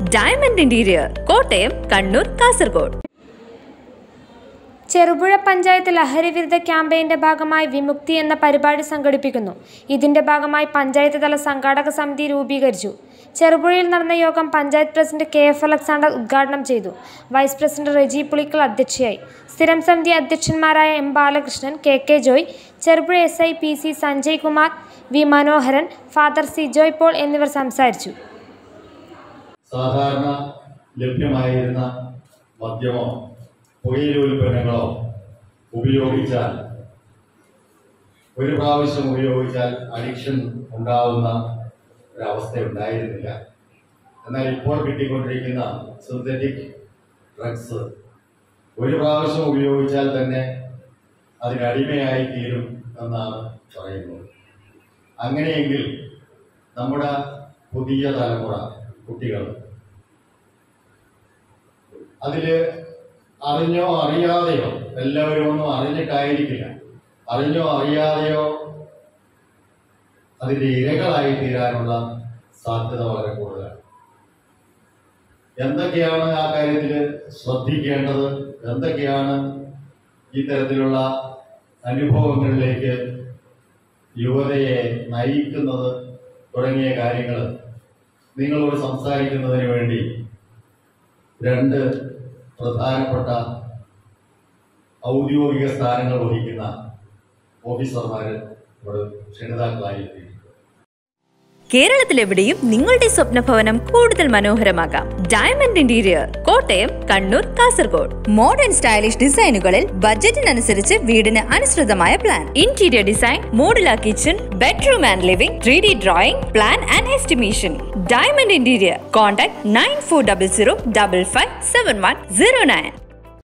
diamond interior Kottayam Kannur Kasaragod Cherupuzha panchayat ലഹരി വിരുദ്ധ ക്യാമ്പയിന്റെ ഭാഗമായി വിമുക്തി എന്ന പരിപാടി സംഘടിപ്പിക്കുന്നു ഇതിന്റെ ഭാഗമായി പഞ്ചായത്ത് തല സംഘാടക സമിതി രൂപീകരിച്ചു ചെറുപുഴയിൽ നടന്ന യോഗം panchayat president K F Alexander ഉദ്ഘാടനം ചെയ്തു വൈസ് പ്രസിഡന്റ് റെജി പുളിക്കൽ അധ്യക്ഷയായി സ്ഥിരം സമിതി അധ്യക്ഷന്മാരായ M Balakrishnan K K Joy Cherupuzha S I P C Sanjay Kumar V Manoharan father Sijoy Paul എന്നിവർ സംസാരിച്ചു സാധാരണ ലഭ്യമായിരുന്ന മദ്യമോ പുകയില ഉൽപ്പന്നങ്ങളോ ഉപയോഗിച്ചാൽ ഒരു പ്രാവശ്യം ഉപയോഗിച്ചാൽ അഡിക്ഷൻ ഉണ്ടാവുന്ന ഒരവസ്ഥ ഉണ്ടായിരുന്നില്ല എന്നാൽ ഇപ്പോൾ കിട്ടിക്കൊണ്ടിരിക്കുന്ന സിന്തറ്റിക് ഡ്രഗ്സ് ഒരു പ്രാവശ്യം ഉപയോഗിച്ചാൽ തന്നെ അതിനടിമയായി തീരും എന്നാണ് പറയുന്നത് അങ്ങനെയെങ്കിൽ നമ്മുടെ പുതിയ തലമുറ കുട്ടികൾ അതില് അറിഞ്ഞോ അറിയാതെയോ എല്ലാവരും ഒന്നും അറിഞ്ഞിട്ടായിരിക്കില്ല അറിഞ്ഞോ അറിയാതെയോ അതിന്റെ ഇരകളായി തീരാനുള്ള സാധ്യത വളരെ കൂടുതലാണ് എന്തൊക്കെയാണ് ആ കാര്യത്തിൽ ശ്രദ്ധിക്കേണ്ടത് എന്തൊക്കെയാണ് ഈ തരത്തിലുള്ള അനുഭവങ്ങളിലേക്ക് യുവതയെ നയിക്കുന്നത് തുടങ്ങിയ കാര്യങ്ങൾ നിങ്ങളോട് സംസാരിക്കുന്നതിന് വേണ്ടി രണ്ട് പ്രധാനപ്പെട്ട ഔദ്യോഗിക സ്ഥാനങ്ങൾ വഹിക്കുന്ന ഓഫീസർമാർ ഇവിടെ ക്ഷണിതാക്കളായി എത്തിയിട്ടുണ്ട് കേരളത്തിലെവിടെയും നിങ്ങളുടെ സ്വപ്ന ഭവനം കൂടുതൽ മനോഹരമാക്കാം diamond interior Kottayam Kannur Kasaragod modern stylish ഡിസൈനുകളിൽ ബജറ്റിനനുസരിച്ച് വീടിന് അനുസൃതമായ plan interior design modular kitchen bedroom and living three D drawing plan and estimation diamond interior contact nine four double zero double five seven one zero nine